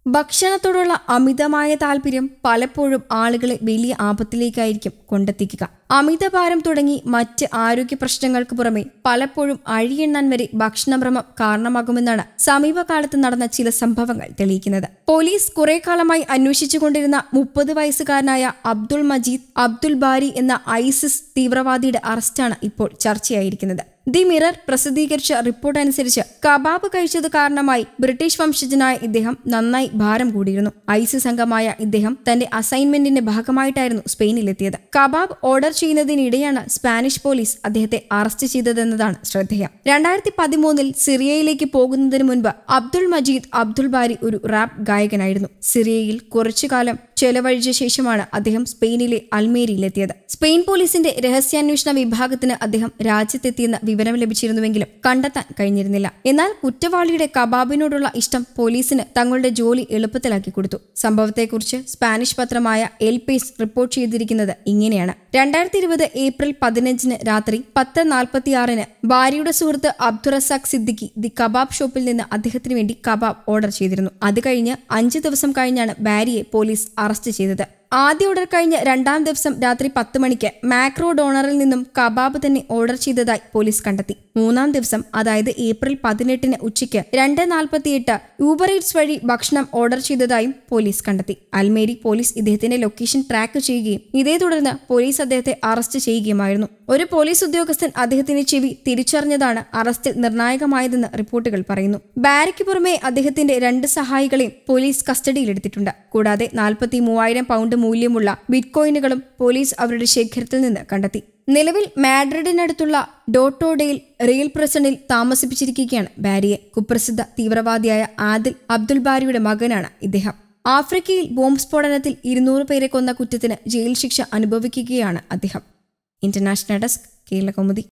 ഭക്ഷണത്തോടുള്ള അമിതമായ താല്പര്യം പലപ്പോഴും ആളുകളെ വലിയ ആപത്തിലേക്കായിരിക്കും കൊണ്ടെത്തിക്കുക അമിതഭാരം തുടങ്ങി മറ്റ് ആരോഗ്യ പ്രശ്നങ്ങൾക്ക് പുറമെ പലപ്പോഴും അഴിയെണ്ണാൻ വരെ ഭക്ഷണഭ്രമം കാരണമാകുമെന്നാണ് സമീപകാലത്ത് നടന്ന ചില സംഭവങ്ങൾ തെളിയിക്കുന്നത് പോലീസ് കുറെ കാലമായി അന്വേഷിച്ചുകൊണ്ടിരുന്ന മുപ്പത് വയസ്സുകാരനായ അബ്ദുൾ മജീദ് അബ്ദുൽ ബാരി എന്ന ഐസിസ് തീവ്രവാദിയുടെ അറസ്റ്റാണ് ഇപ്പോൾ ചർച്ചയായിരിക്കുന്നത് ദി മിറർ പ്രസിദ്ധീകരിച്ച റിപ്പോർട്ട് അനുസരിച്ച് കബാബ് കഴിച്ചത് കാരണമായി ബ്രിട്ടീഷ് വംശജനായ ഇദ്ദേഹം നന്നായി ഭാരം കൂടിയിരുന്നു ഐസിസ് അംഗമായ ഇദ്ദേഹം തന്റെ അസൈൻമെന്റിന്റെ ഭാഗമായിട്ടായിരുന്നു സ്പെയിനിലെത്തിയത് കബാബ് ഓർഡർ ചെയ്യുന്നതിനിടെയാണ് സ്പാനിഷ് പോലീസ് അദ്ദേഹത്തെ അറസ്റ്റ് ചെയ്തതെന്നതാണ് ശ്രദ്ധേയം രണ്ടായിരത്തി പതിമൂന്നിൽ സിറിയയിലേക്ക് പോകുന്നതിന് മുൻപ് അബ്ദുൾ മജീദ് അബ്ദുൾ ബാരി ഒരു റാപ്പ് ഗായകനായിരുന്നു സിറിയയിൽ കുറച്ചുകാലം ചെലവഴിച്ച ശേഷമാണ് അദ്ദേഹം സ്പെയിനിലെ അൽമേരിയിലെത്തിയത് സ്പെയിൻ പോലീസിന്റെ രഹസ്യാന്വേഷണ വിഭാഗത്തിന് അദ്ദേഹം രാജ്യത്തെത്തിയെന്ന വിവരം ലഭിച്ചിരുന്നുവെങ്കിലും കണ്ടെത്താൻ കഴിഞ്ഞിരുന്നില്ല എന്നാൽ കുറ്റവാളിയുടെ കബാബിനോടുള്ള ഇഷ്ടം പോലീസിന് തങ്ങളുടെ ജോലി എളുപ്പത്തിലാക്കി കൊടുത്തു സംഭവത്തെക്കുറിച്ച് സ്പാനിഷ് പത്രമായ എൽ പേസ് റിപ്പോർട്ട് ചെയ്തിരിക്കുന്നത് ഇങ്ങനെയാണ് രണ്ടായിരത്തി ഇരുപത് ഏപ്രിൽ പതിനഞ്ചിന് രാത്രി പത്ത് നാൽപ്പത്തിയാറിന് ഭാര്യയുടെ സുഹൃത്ത് അബ്ദുറസാഖ് സിദ്ദിഖി ദി കബാബ് ഷോപ്പിൽ നിന്ന് അദ്ദേഹത്തിന് വേണ്ടി കബാബ് ഓർഡർ ചെയ്തിരുന്നു അത് കഴിഞ്ഞ് അഞ്ച് ദിവസം കഴിഞ്ഞാണ് ബാരിയെ പോലീസ് അറസ്റ്റ് ചെയ്തത് ആദ്യ ഓർഡർ കഴിഞ്ഞ് രണ്ടാം ദിവസം രാത്രി പത്ത് മണിക്ക് മാക്രോ ഡോണറിൽ നിന്നും കബാബ് തന്നെ ഓർഡർ ചെയ്തതായി പോലീസ് കണ്ടെത്തി മൂന്നാം ദിവസം അതായത് ഏപ്രിൽ പതിനെട്ടിന് ഉച്ചയ്ക്ക് രണ്ട് നാൽപ്പത്തിയെട്ട് യൂബർ ഈറ്റ്സ് വഴി ഭക്ഷണം ഓർഡർ ചെയ്തതായും പോലീസ് കണ്ടെത്തി അൽമേരി പോലീസ് ഇദ്ദേഹത്തിന്റെ ലൊക്കേഷൻ ട്രാക്ക് ചെയ്യുകയും ഇതേ തുടർന്ന് പോലീസ് അദ്ദേഹത്തെ അറസ്റ്റ് ചെയ്യുകയുമായിരുന്നു ഒരു പോലീസ് ഉദ്യോഗസ്ഥൻ അദ്ദേഹത്തിന്റെ ചെവി തിരിച്ചറിഞ്ഞതാണ് അറസ്റ്റിൽ നിർണായകമായതെന്ന് റിപ്പോർട്ടുകൾ പറയുന്നു ബാരയ്ക്ക് പുറമെ അദ്ദേഹത്തിന്റെ രണ്ട് സഹായികളെയും പോലീസ് കസ്റ്റഡിയിലെടുത്തിട്ടുണ്ട് കൂടാതെ നാൽപ്പത്തി മൂവായിരം പൗണ്ട് മൂല്യമുള്ള ബിറ്റ്കോയിനുകളും പോലീസ് അവരുടെ ശേഖരത്തിൽ നിന്ന് കണ്ടെത്തി നിലവിൽ മാഡ്രിഡിനടുത്തുള്ള ഡോട്ടോഡയിൽ റിയൽ പ്രസണിൽ താമസിപ്പിച്ചിരിക്കുകയാണ് ബാരിയെ കുപ്രസിദ്ധ തീവ്രവാദിയായ ആദിൽ അബ്ദുൽ ബാരിയുടെ മകനാണ് ഇദ്ദേഹം ആഫ്രിക്കയിൽ ബോംബ് സ്ഫോടനത്തിൽ ഇരുന്നൂറ് പേരെ കൊന്ന കുറ്റത്തിന് ജയിൽ ശിക്ഷ അനുഭവിക്കുകയാണ് അദ്ദേഹം ഇന്റർനാഷണൽ ഡെസ്ക് കേരള കൗമുദി